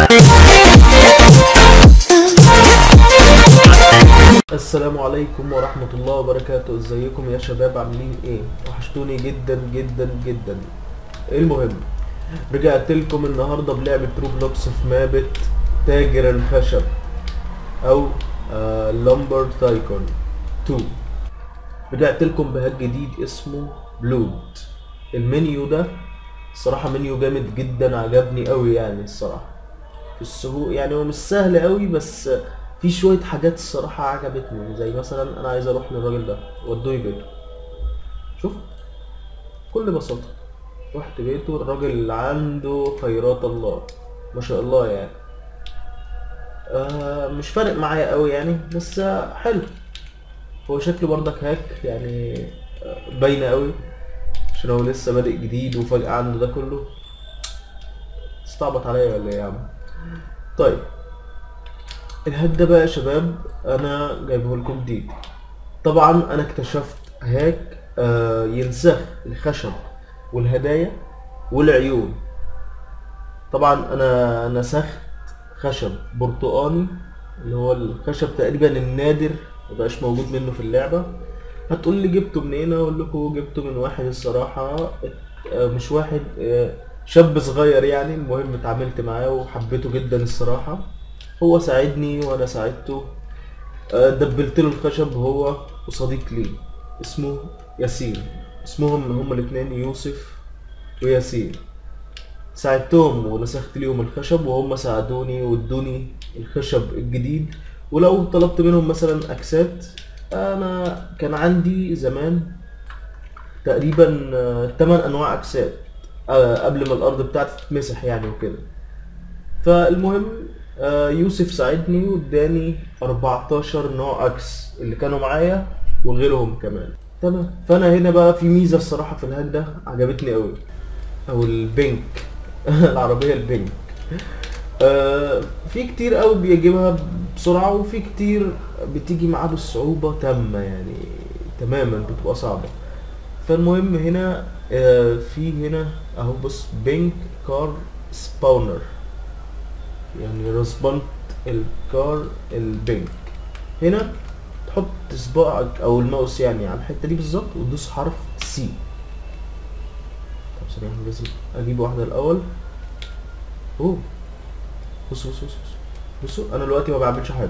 السلام عليكم ورحمة الله وبركاته ازيكم يا شباب عاملين ايه وحشتوني جدا جدا جدا المهم رجعت لكم النهاردة بلعبة روبلوكس في مابة تاجر الخشب او لامبر تايكون 2 رجعت لكم بهاك جديد اسمه بلود المنيو ده الصراحة منيو جامد جدا عجبني قوي يعني الصراحة في السهو يعني هو مش سهل قوي بس في شوية حاجات الصراحة عجبتني زي مثلا انا عايز اروح للراجل ده ودوني بيته شوف بكل بساطة رحت بيته الراجل عنده خيرات الله ما شاء الله يعني آه مش فارق معايا قوي يعني بس آه حلو هو شكله برضك هاك يعني آه باينة قوي عشان هو لسه بادئ جديد وفجأة عنده ده كله استعبط عليا ولا ايه يا عم طيب الهاك ده بقى يا شباب انا جايبه لكم جديد طبعا انا اكتشفت هاك آه ينسخ الخشب والهدايا والعيون طبعا انا نسخت خشب برتقاني اللي هو الخشب تقريبا النادر مبقاش موجود منه في اللعبة هتقول لي جبته منين اقول لكم جبته من واحد الصراحة آه، مش واحد آه، شاب صغير يعني المهم اتعاملت معاه وحبيته جدا الصراحة هو ساعدني وانا ساعدته آه، دبلت له الخشب هو وصديق لي اسمه ياسين اسمهم هما الاتنين يوسف وياسين ساعدتهم ونسخت ليهم الخشب وهم ساعدوني وادوني الخشب الجديد ولو طلبت منهم مثلا اكسات انا كان عندي زمان تقريبا 8 انواع اكسات آه، قبل ما الارض بتاعتي تتمسح يعني وكده فالمهم آه، يوسف ساعدني واداني 14 نوع اكس اللي كانوا معايا وغيرهم كمان تمام فانا هنا بقى في ميزه الصراحه في الهاك ده عجبتني قوي او البينك العربيه البينك آه، في كتير قوي بيجيبها بسرعه وفي كتير بتيجي معاه بالصعوبه تامه يعني تماما بتبقى صعبه فالمهم هنا آه، في هنا اهو بص بينك كار سباونر يعني رسبنت الكار البينك هنا تحط صباعك او الماوس يعني على الحته دي بالظبط وتدوس حرف سي طب ثانيه واحدة لازم اجيب واحده الاول اوه بصوا بصوا بصوا بصوا انا دلوقتي ما بعملش حاجه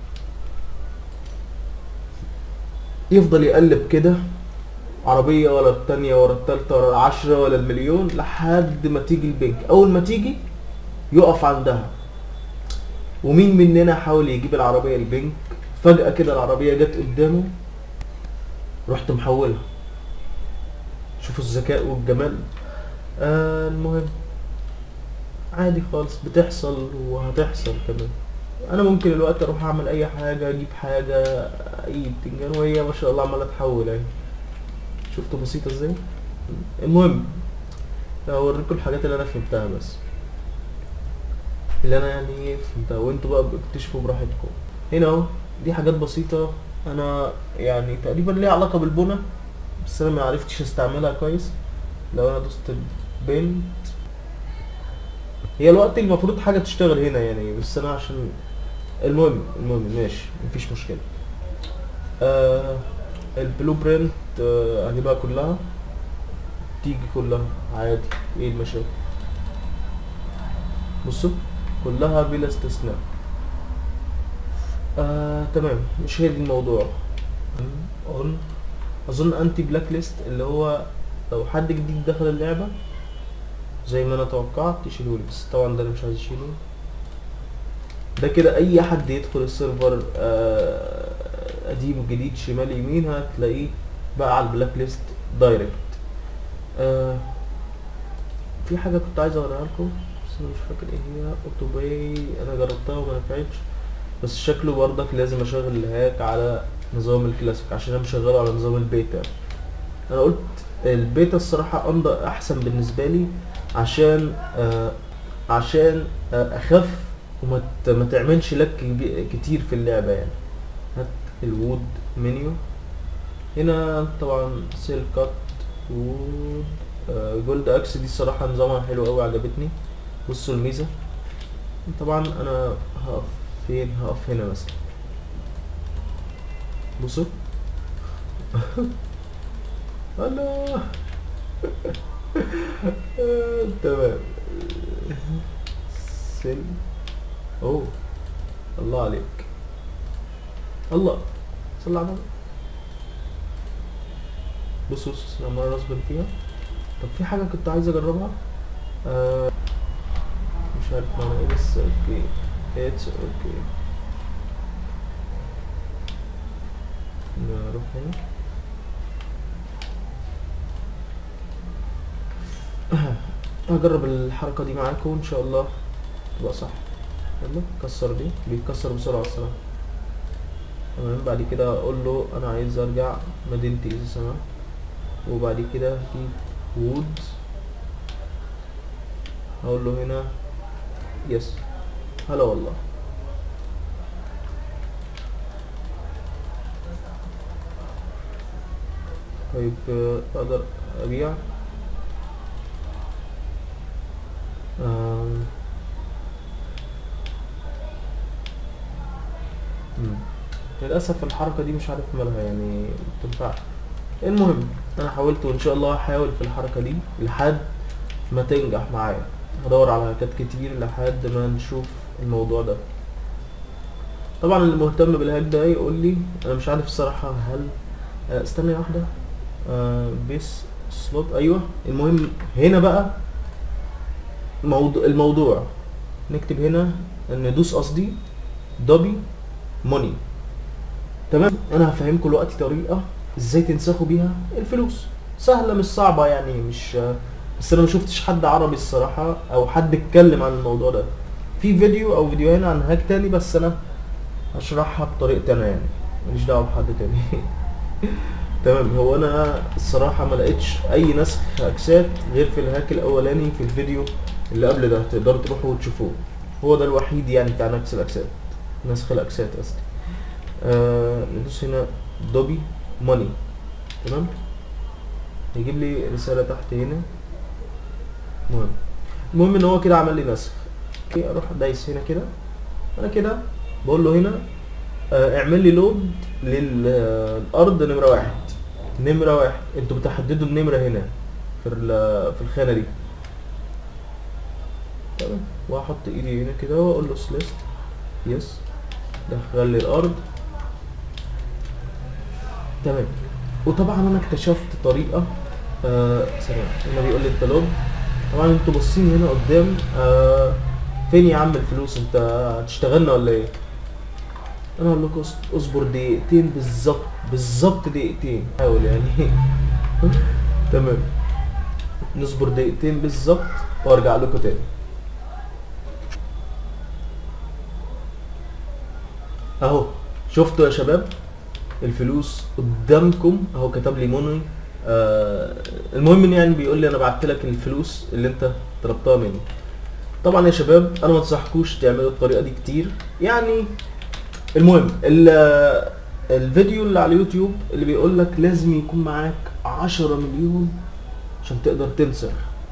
يفضل يقلب كده عربية ورا التانية ورا التالتة ورا العشرة ولا المليون لحد ما تيجي البنك أول ما تيجي يقف عندها ومين مننا حاول يجيب العربية البنك فجأة كده العربية جت قدامه رحت محولها شوفوا الذكاء والجمال آه المهم عادي خالص بتحصل وهتحصل كمان انا ممكن الوقت اروح اعمل اي حاجة اجيب حاجة اي بتنجان وهي ما شاء الله عمالة تحول اهي شفتوا بسيطة ازاي المهم اوريكم الحاجات اللي انا فهمتها بس اللي انا يعني فهمتها وانتوا بقى بتكتشفوا براحتكم هنا اهو دي حاجات بسيطة انا يعني تقريبا ليها علاقة بالبنى بس انا ما عرفتش استعملها كويس لو انا دوست بنت هي الوقت المفروض حاجة تشتغل هنا يعني بس انا عشان المهم المهم ماشي مفيش مشكلة آه البلو برنت آه هجيبها كلها تيجي كلها عادي ايه المشاكل بصوا كلها بلا استثناء آه تمام مش هي دي الموضوع اون اظن انتي بلاك ليست اللي هو لو حد جديد دخل اللعبة زي ما انا توقعت يشيلهولي بس طبعا ده انا مش عايز اشيله ده كده اي حد يدخل السيرفر آه قديم وجديد شمال يمين هتلاقيه بقى على البلاك ليست دايركت آه في حاجة كنت عايز اوريها لكم بس انا مش فاكر ايه هي اوتوباي انا جربتها وما نفعتش بس شكله برضك لازم اشغل الهاك على نظام الكلاسيك عشان انا مشغله على نظام البيتا انا قلت البيتا الصراحة أنض احسن بالنسبة لي عشان آه عشان آه اخف وما ت- ما تعملش لك كبي- كتير في اللعبة يعني هات الوود منيو هنا طبعا سيل كات وود آه جولد اكس دي الصراحة نظامها حلو قوي عجبتني بصوا الميزة طبعا انا هقف فين هقف هنا مثلا بصوا الله آه، تمام سل اوه الله عليك الله صلى على النبي بص بص انا مرة اصبر فيها طب في حاجة كنت عايز اجربها آه مش عارف معنى ايه بس اوكي اتس اوكي نروح هنا هجرب الحركة دي معاكم ان شاء الله تبقى صح يلا كسر دي بيتكسر بسرعة الصراحة تمام بعد كده اقول له انا عايز ارجع مدينتي اذا سمحت وبعد كده هجيب وود هقول له هنا يس هلا والله طيب آه، اقدر ابيع آم. مم. للأسف الحركة دي مش عارف مالها يعني متنفعش المهم أنا حاولت وإن شاء الله هحاول في الحركة دي لحد ما تنجح معايا هدور على هاكات كتير لحد ما نشوف الموضوع ده طبعا اللي مهتم بالهاك ده يقول لي انا مش عارف الصراحة هل آه، استنى واحدة آه بيس سلوت ايوه المهم هنا بقى موضوع الموضوع نكتب هنا ندوس قصدي دبي موني تمام انا هفهمكم دلوقتي طريقه ازاي تنسخوا بيها الفلوس سهله مش صعبه يعني مش بس انا ما شفتش حد عربي الصراحه او حد اتكلم عن الموضوع ده في فيديو او فيديوهين عن هاك تاني بس انا هشرحها بطريقتي انا يعني ماليش دعوه بحد تاني تمام هو انا الصراحه ما لقيتش اي نسخ اكسات غير في الهاك الاولاني في الفيديو اللي قبل ده تقدروا تروحوا وتشوفوه هو ده الوحيد يعني بتاع نفس الاكسات نسخ الاكسات قصدي آه ندوس هنا دوبي ماني تمام يجيب لي رساله تحت هنا المهم المهم ان هو كده عمل لي نسخ اوكي اروح دايس هنا كده انا كده بقول له هنا آه اعمل لي لود للارض نمره واحد نمره واحد انتوا بتحددوا النمره هنا في ال- في الخانه دي تمام وهحط ايدي هنا كده واقول له سليست يس دخل لي الارض تمام وطبعا انا اكتشفت طريقه آه ثانيه هنا بيقول لي انت لود طبعا انتوا باصين هنا قدام آه فين يا عم الفلوس انت هتشتغلنا ولا ايه انا اقول لكم اص- اصبر دقيقتين بالظبط بالظبط دقيقتين حاول يعني تمام نصبر دقيقتين بالظبط وارجع لكم تاني اهو شفتوا يا شباب الفلوس قدامكم اهو كتب لي موني آه المهم ان يعني بيقول لي انا بعت لك الفلوس اللي انت طلبتها مني طبعا يا شباب انا ما انصحكوش تعملوا الطريقه دي كتير يعني المهم ال- الفيديو اللي على اليوتيوب اللي بيقول لك لازم يكون معاك 10 مليون عشان تقدر تنسخ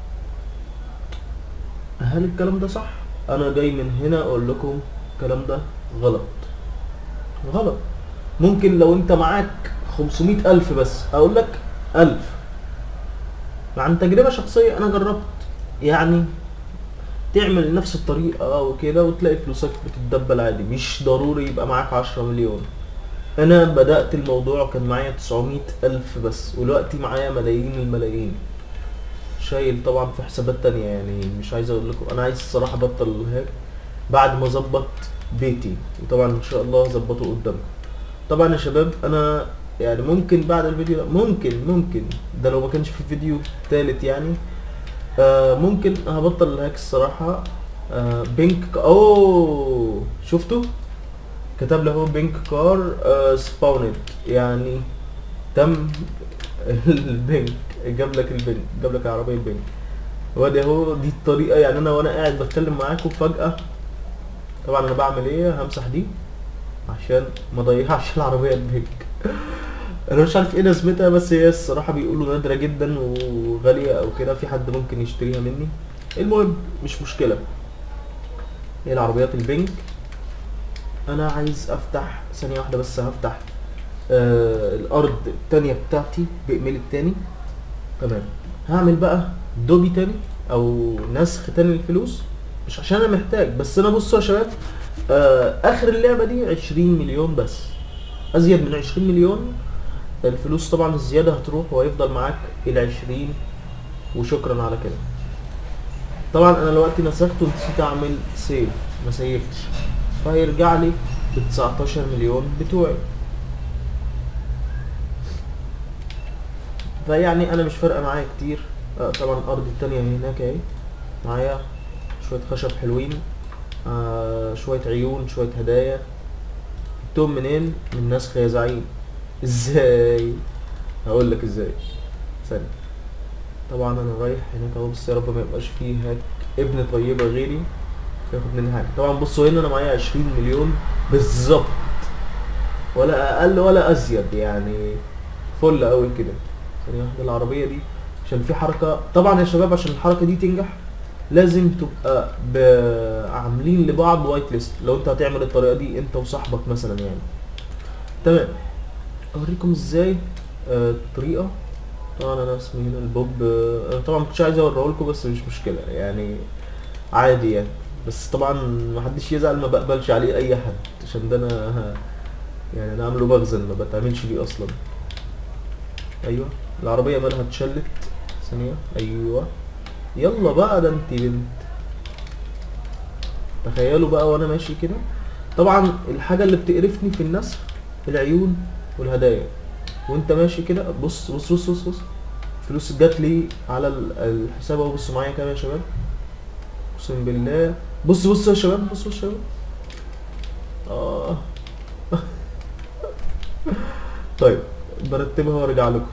هل الكلام ده صح انا جاي من هنا اقول لكم الكلام ده غلط غلط ممكن لو انت معاك 500 الف بس اقول لك الف عن تجربة شخصية انا جربت يعني تعمل نفس الطريقة وكده وتلاقي فلوسك بتتدبل عادي مش ضروري يبقى معاك 10 مليون انا بدأت الموضوع كان معايا 900 الف بس ودلوقتي معايا ملايين الملايين شايل طبعا في حسابات تانية يعني مش عايز اقول لكم انا عايز الصراحة ابطل الهاك بعد ما اظبط بيتي وطبعا ان شاء الله اظبطه قدامكم طبعا يا شباب انا يعني ممكن بعد الفيديو ده ممكن ممكن ده لو ما كانش في فيديو تالت يعني آه ممكن هبطل الهاك الصراحة آه بينك اوه شفتوا كتب له هو بينك كار آه سباوند يعني تم البنك جاب لك البنك جاب لك عربية البنك وادي اهو دي الطريقة يعني انا وانا قاعد بتكلم معاكم فجأة طبعا انا بعمل ايه همسح دي عشان ما اضيعش العربية البنك انا مش عارف ايه لازمتها بس هي الصراحة بيقولوا نادرة جدا وغالية او كده في حد ممكن يشتريها مني المهم مش مشكلة هي العربيات البنك انا عايز افتح ثانيه واحده بس هفتح آه الارض التانية بتاعتي بايميل التاني تمام هعمل بقى دوبي تاني او نسخ تاني للفلوس مش عشان انا محتاج بس انا بصوا يا شباب آه اخر اللعبه دي 20 مليون بس ازيد من 20 مليون الفلوس طبعا الزياده هتروح وهيفضل معاك ال 20 وشكرا على كده طبعا انا دلوقتي نسخت ونسيت اعمل سيف ما سيفتش فهيرجع لي ب 19 مليون بتوعي فيعني انا مش فارقه معايا كتير آه طبعا الارض التانية هناك اهي معايا شوية خشب حلوين آه شوية عيون شوية هدايا جبتهم منين من نسخ يا زعيم ازاي هقول لك ازاي ثانية طبعا انا رايح هناك اهو بس يا رب ما يبقاش فيه هاك ابن طيبة غيري ياخد مني حاجة طبعا بصوا هنا انا معايا 20 مليون بالظبط ولا اقل ولا ازيد يعني فل قوي كده ثانية واحدة العربية دي عشان في حركة طبعا يا شباب عشان الحركة دي تنجح لازم تبقى ب- عاملين لبعض وايت ليست لو انت هتعمل الطريقة دي انت وصاحبك مثلا يعني تمام اوريكم ازاي آه، الطريقة طبعا انا اسمي هنا البوب آه، انا طبعا مكنتش عايز اوريه لكم بس مش مشكلة يعني عادي يعني بس طبعا محدش يزعل ما بقبلش عليه اي حد عشان ده انا يعني انا عامله مخزن ما بتعاملش بيه اصلا ايوه العربية مالها اتشلت ثانية ايوه يلا بقى ده انت بنت تخيلوا بقى وانا ماشي كده طبعا الحاجة اللي بتقرفني في النسخ العيون والهدايا وانت ماشي كده بص بص بص بص بص فلوس جات لي على ال- الحساب اهو بصوا معايا كام يا شباب اقسم بالله بص بص يا شباب بص بص يا شباب اه طيب برتبها وارجع لكم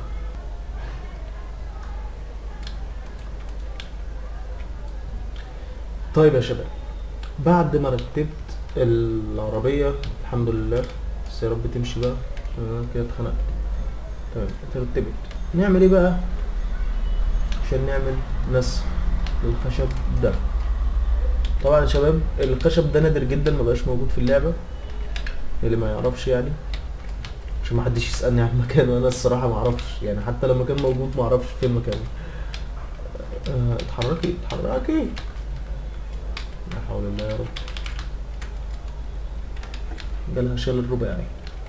طيب يا شباب بعد ما رتبت العربية الحمد لله بس يا رب تمشي بقى عشان انا كده اتخنقت تمام اترتبت نعمل ايه بقى عشان نعمل نسخ للخشب ده طبعا يا شباب الخشب ده نادر جدا مبقاش موجود في اللعبة اللي ما يعرفش يعني عشان ما حدش يسألني عن مكانه انا الصراحة ما اعرفش يعني حتى لما كان موجود ما اعرفش فين مكانه اه، اتحركي اتحركي لا حول الله يا رب جالها شال الرباعي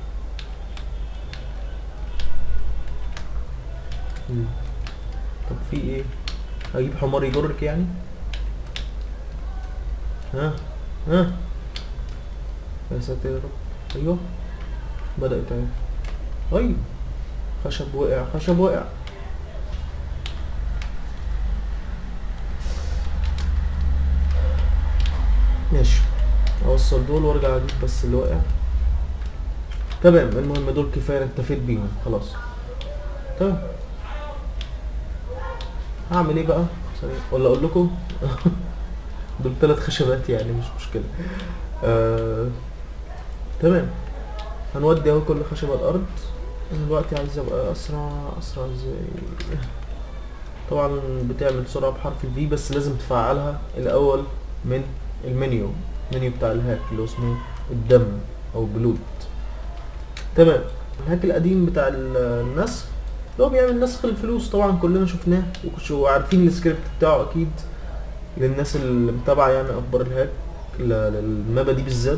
مم. طب في ايه هجيب حمار يجرك يعني ها ها يا ساتر يا رب ايوه بدأت اهي ايوه خشب وقع خشب وقع ماشي اوصل دول وارجع اجيب بس اللي وقع تمام المهم دول كفايه اكتفيت بيهم خلاص تمام هعمل ايه بقى ثانية ولا اقول لكم دول ثلاث خشبات يعني مش مشكله آه... تمام هنودي اهو كل خشبه الارض انا دلوقتي عايز ابقى اسرع اسرع ازاي طبعا بتعمل سرعه بحرف الفي بس لازم تفعلها الاول من المنيو المنيو بتاع الهاك اللي هو اسمه الدم او بلود تمام الهاك القديم بتاع ال- النسخ اللي هو بيعمل نسخ الفلوس طبعا كلنا شفناه وكش- وعارفين السكريبت بتاعه اكيد للناس اللي متابعه يعني اخبار الهاك ل- للمابا دي بالذات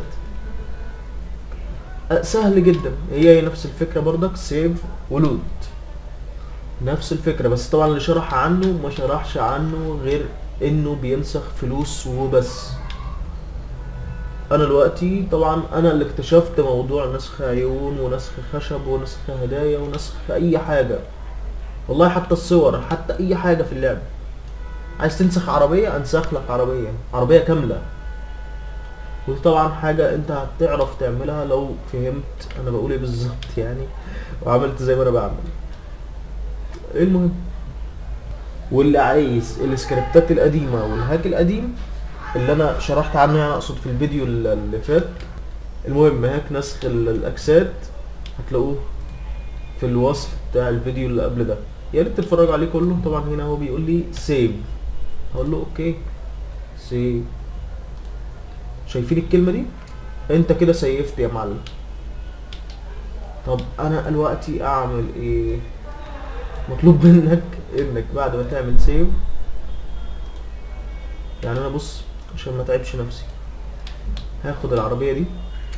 أه، سهل جدا هي هي نفس الفكره برضك سيف ولود نفس الفكره بس طبعا اللي شرح عنه ما شرحش عنه غير انه بينسخ فلوس وبس انا دلوقتي طبعا انا اللي اكتشفت موضوع نسخ عيون ونسخ خشب ونسخ هدايا ونسخ اي حاجه والله حتى الصور حتى اي حاجه في اللعبه عايز تنسخ عربيه انسخ لك عربيه عربيه كامله ودي طبعا حاجة انت هتعرف تعملها لو فهمت انا بقول ايه بالظبط يعني وعملت زي ما انا بعمل المهم واللي عايز السكريبتات القديمة والهاك القديم اللي انا شرحت عنه يعني اقصد في الفيديو ال- اللي فات المهم هاك نسخ ال- الاجساد هتلاقوه في الوصف بتاع الفيديو اللي قبل ده يا ريت تتفرجوا عليه كله طبعا هنا هو بيقول لي سيف هقول له اوكي سيف شايفين الكلمه دي انت كده سيفت يا معلم طب انا دلوقتي اعمل ايه مطلوب منك انك بعد ما تعمل سيف يعني انا بص عشان ما تعبش نفسي هاخد العربيه دي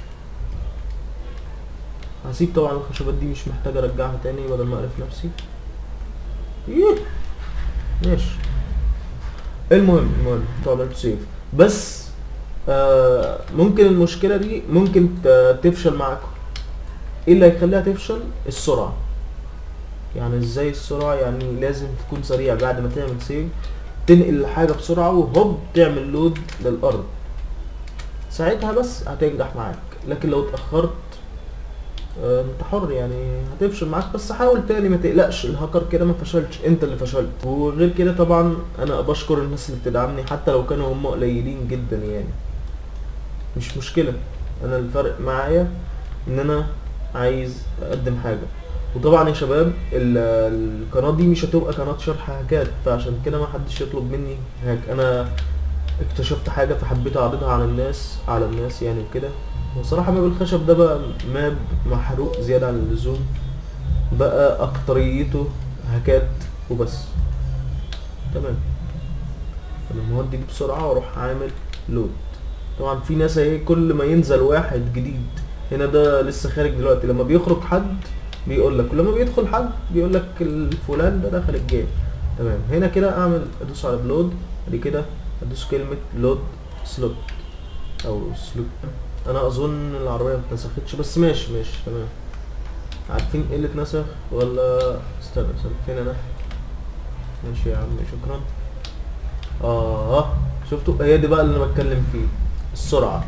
هسيب طبعا الخشبات دي مش محتاج ارجعها تاني بدل ما اقرف نفسي إيه. ماشي المهم المهم طبعا سيف بس آه ممكن المشكلة دي ممكن ت- تفشل معاكم ايه اللي هيخليها تفشل السرعة يعني ازاي السرعة يعني لازم تكون سريع بعد ما تعمل سيف تنقل الحاجة بسرعة وهوب تعمل لود للأرض ساعتها بس هتنجح معاك لكن لو اتأخرت آه، انت حر يعني هتفشل معاك بس حاول تاني ما تقلقش الهاكر كده ما فشلش انت اللي فشلت وغير كده طبعا انا بشكر الناس اللي بتدعمني حتى لو كانوا هم قليلين جدا يعني مش مشكلة انا الفرق معايا ان انا عايز اقدم حاجة وطبعا يا شباب ال- القناة دي مش هتبقى قناة شرح هاكات فعشان كده ما حدش يطلب مني هاك انا اكتشفت حاجة فحبيت اعرضها على الناس على الناس يعني وكده وصراحة ماب الخشب ده بقى ماب محروق زيادة عن اللزوم بقى اكتريته هاكات وبس تمام انا مودي دي بسرعة واروح عامل لود طبعا في ناس اهي كل ما ينزل واحد جديد هنا ده لسه خارج دلوقتي لما بيخرج حد بيقول لك ولما بيدخل حد بيقول لك الفلان ده دخل الجيم تمام هنا كده اعمل ادوس على بلود بعد كده ادوس كلمة لود سلوت او سلوت انا اظن العربية ما اتنسختش بس ماشي ماشي تمام عارفين ايه اللي اتنسخ ولا استنى استنى فين انا ماشي يا عم شكرا اه شفتوا هي دي بقى اللي انا بتكلم فيه السرعة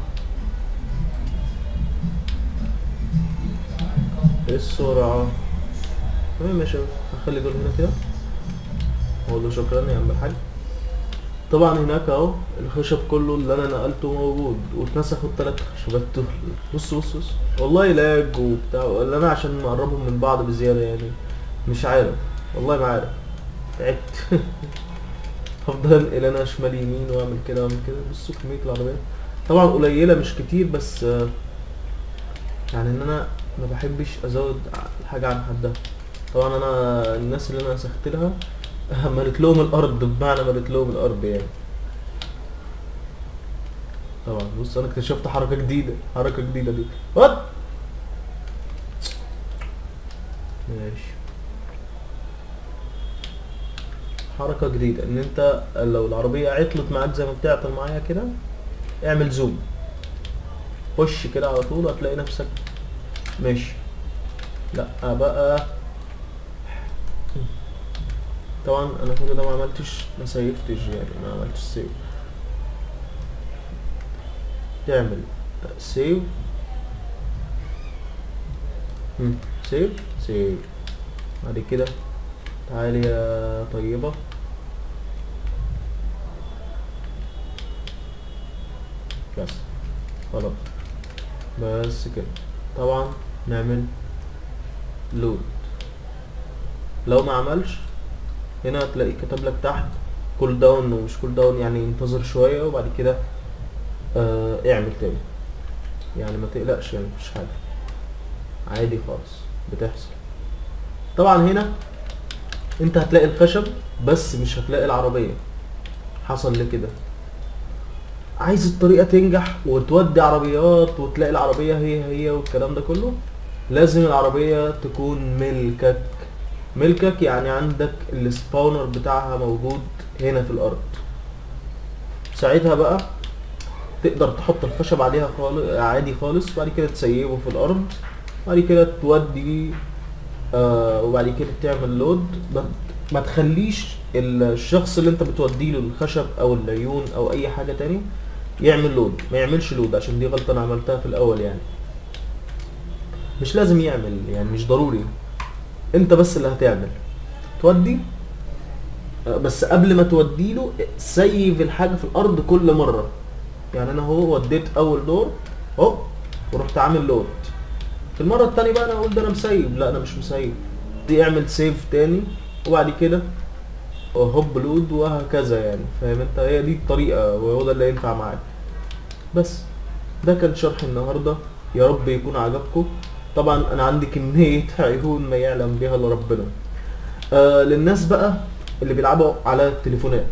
السرعة تمام يا شباب هخلي دول هنا كده اقول له شكرا يا عم الحاج طبعا هناك اهو الخشب كله اللي انا نقلته موجود واتنسخوا التلات خشبات دول بص بص بص والله لاج وبتاع ولا انا عشان مقربهم من بعض بزيادة يعني مش عارف والله ما عارف تعبت هفضل انقل انا شمال يمين واعمل كده واعمل كده بصوا كمية العربيات طبعا قليلة مش كتير بس آه، يعني ان انا ما بحبش ازود الحاجة عن حدها طبعا انا الناس اللي انا نسخت لها ملت لهم الارض بمعنى ملت لهم الارض يعني طبعا بص انا اكتشفت حركة جديدة حركة جديدة دي وات ماشي حركة جديدة ان انت لو العربية عطلت معاك زي ما بتعطل معايا كده اعمل زوم خش كده على طول هتلاقي نفسك ماشي لا بقى طبعا انا كل ده ما عملتش ما سيفتش يعني ما عملتش سيف تعمل سيف سيف سيف بعد كده تعالي يا طيبة بس خلاص بس كده طبعا نعمل لود لو ما عملش هنا هتلاقي كتب لك تحت كول داون ومش كول داون يعني انتظر شوية وبعد كده آه اعمل تاني يعني ما تقلقش يعني مفيش حاجة عادي خالص بتحصل طبعا هنا انت هتلاقي الخشب بس مش هتلاقي العربية حصل ليه كده عايز الطريقة تنجح وتودي عربيات وتلاقي العربية هي هي والكلام ده كله لازم العربية تكون ملكك ملكك يعني عندك السباونر بتاعها موجود هنا في الارض ساعتها بقى تقدر تحط الخشب عليها خالص عادي خالص وبعد كده تسيبه في الارض وبعد كده تودي آه وبعد كده تعمل لود ما- ما تخليش الشخص اللي انت بتودي له الخشب او العيون او اي حاجة تاني يعمل لود ما يعملش لود عشان دي غلطة انا عملتها في الاول يعني مش لازم يعمل يعني مش ضروري انت بس اللي هتعمل تودي آه، بس قبل ما تودي له سيف الحاجة في الارض كل مرة يعني انا هو وديت اول دور اهو ورحت عامل لود في المرة التانية بقى انا اقول ده انا مسيب لا انا مش مسيب دي اعمل سيف تاني وبعد كده هوب لود وهكذا يعني فاهم انت هي دي الطريقة وهو ده اللي ينفع معاك بس ده كان شرح النهارده يا رب يكون عجبكم طبعا انا عندي كميه عيون ما يعلم بها الا ربنا آه للناس بقى اللي بيلعبوا على التليفونات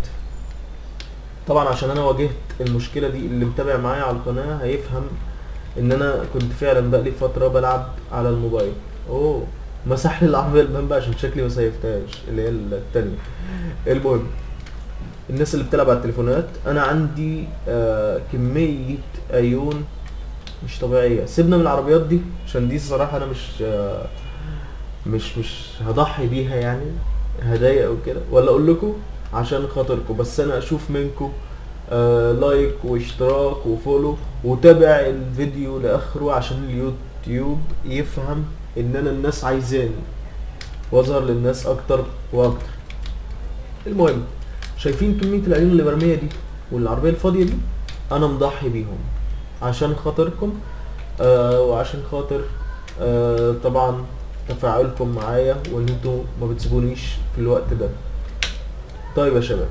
طبعا عشان انا واجهت المشكله دي اللي متابع معايا على القناه هيفهم ان انا كنت فعلا بقالي فتره بلعب على الموبايل اوه مسح لي العربيه البان بقى عشان شكلي ما سيفتهاش اللي هي التانية المهم الناس اللي بتلعب على التليفونات انا عندي آه كميه عيون مش طبيعيه سيبنا من العربيات دي عشان دي الصراحه انا مش آه مش مش هضحي بيها يعني هدايا او كده ولا اقول لكم عشان خاطركم بس انا اشوف منكم آه لايك واشتراك وفولو وتابع الفيديو لاخره عشان اليوتيوب يفهم ان انا الناس عايزاني واظهر للناس اكتر واكتر المهم شايفين كمية العيون اللي مرمية دي والعربية الفاضية دي انا مضحي بيهم عشان خاطركم آه وعشان خاطر آه طبعا تفاعلكم معايا وان انتوا ما بتسيبونيش في الوقت ده طيب يا شباب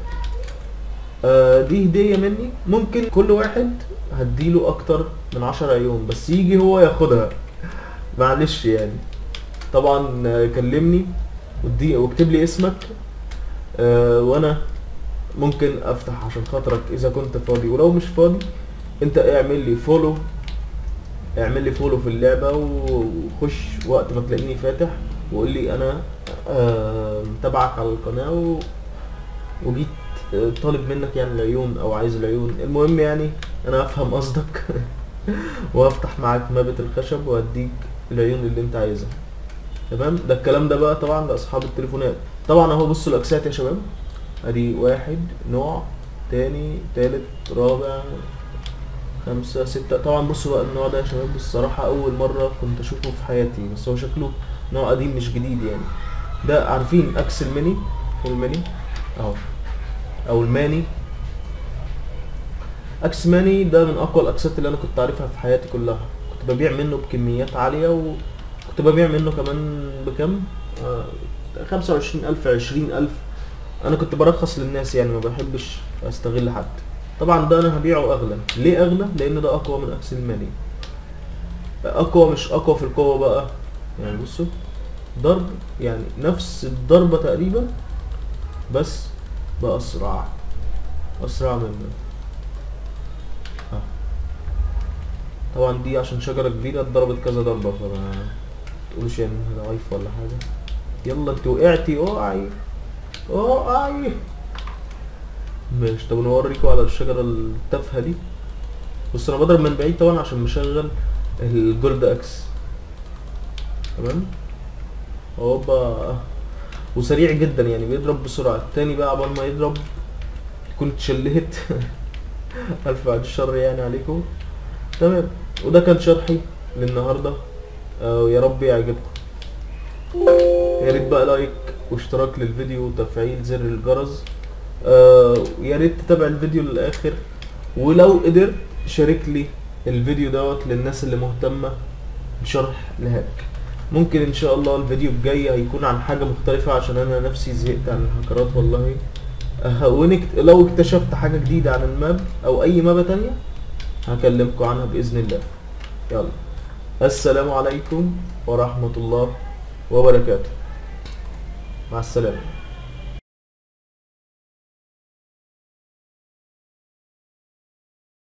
آه دي هدية مني ممكن كل واحد هديله اكتر من عشر عيون بس يجي هو ياخدها معلش يعني طبعا آه، كلمني ودي واكتب لي اسمك آه وانا ممكن افتح عشان خاطرك اذا كنت فاضي ولو مش فاضي انت اعمل لي فولو اعمل لي فولو في اللعبة وخش وقت ما تلاقيني فاتح وقول لي انا آه، متابعك على القناة و... وجيت آه، طالب منك يعني العيون او عايز العيون المهم يعني انا افهم قصدك وافتح معاك مابة الخشب واديك العيون اللي انت عايزها تمام ده الكلام ده بقى طبعا لاصحاب التليفونات طبعا اهو بصوا الاكسات يا شباب ادي واحد نوع تاني تالت رابع خمسة ستة طبعا بصوا بقى النوع ده يا شباب الصراحة أول مرة كنت أشوفه في حياتي بس هو شكله نوع قديم مش جديد يعني ده عارفين أكس الميني في الميني أهو أو الماني أكس ماني ده من أقوى الأكسات اللي أنا كنت عارفها في حياتي كلها كنت ببيع منه بكميات عالية وكنت ببيع منه كمان بكم خمسة وعشرين ألف عشرين ألف أنا كنت برخص للناس يعني ما بحبش أستغل حد طبعا ده انا هبيعه اغلى ليه اغلى لان ده اقوى من اكس المالي اقوى مش اقوى في القوة بقى يعني بصوا ضرب يعني نفس الضربة تقريبا بس بأسرع أسرع منه ها. طبعا دي عشان شجرة كبيرة اتضربت كذا ضربة فما تقولش يعني انها ضعيف ولا حاجة يلا انت وقعتي اوعي اوعي ماشي طب نوريكم على الشجرة التافهة دي بص انا بضرب من بعيد طبعا عشان مشغل الجولد اكس تمام هوبا وسريع جدا يعني بيضرب بسرعة التاني بقى عبال ما يضرب تكون اتشلهت الف بعد الشر يعني عليكم تمام وده كان شرحي للنهارده آه ويا رب يعجبكم يا ريت بقى لايك واشتراك للفيديو وتفعيل زر الجرس آه يا ريت تتابع الفيديو للاخر ولو قدرت شارك لي الفيديو دوت للناس اللي مهتمه بشرح الهاك ممكن ان شاء الله الفيديو الجاي هيكون عن حاجه مختلفه عشان انا نفسي زهقت عن الهاكرات والله أه ونكت... لو اكتشفت حاجه جديده عن الماب او اي مابة تانية هكلمكم عنها باذن الله يلا السلام عليكم ورحمه الله وبركاته مع السلامه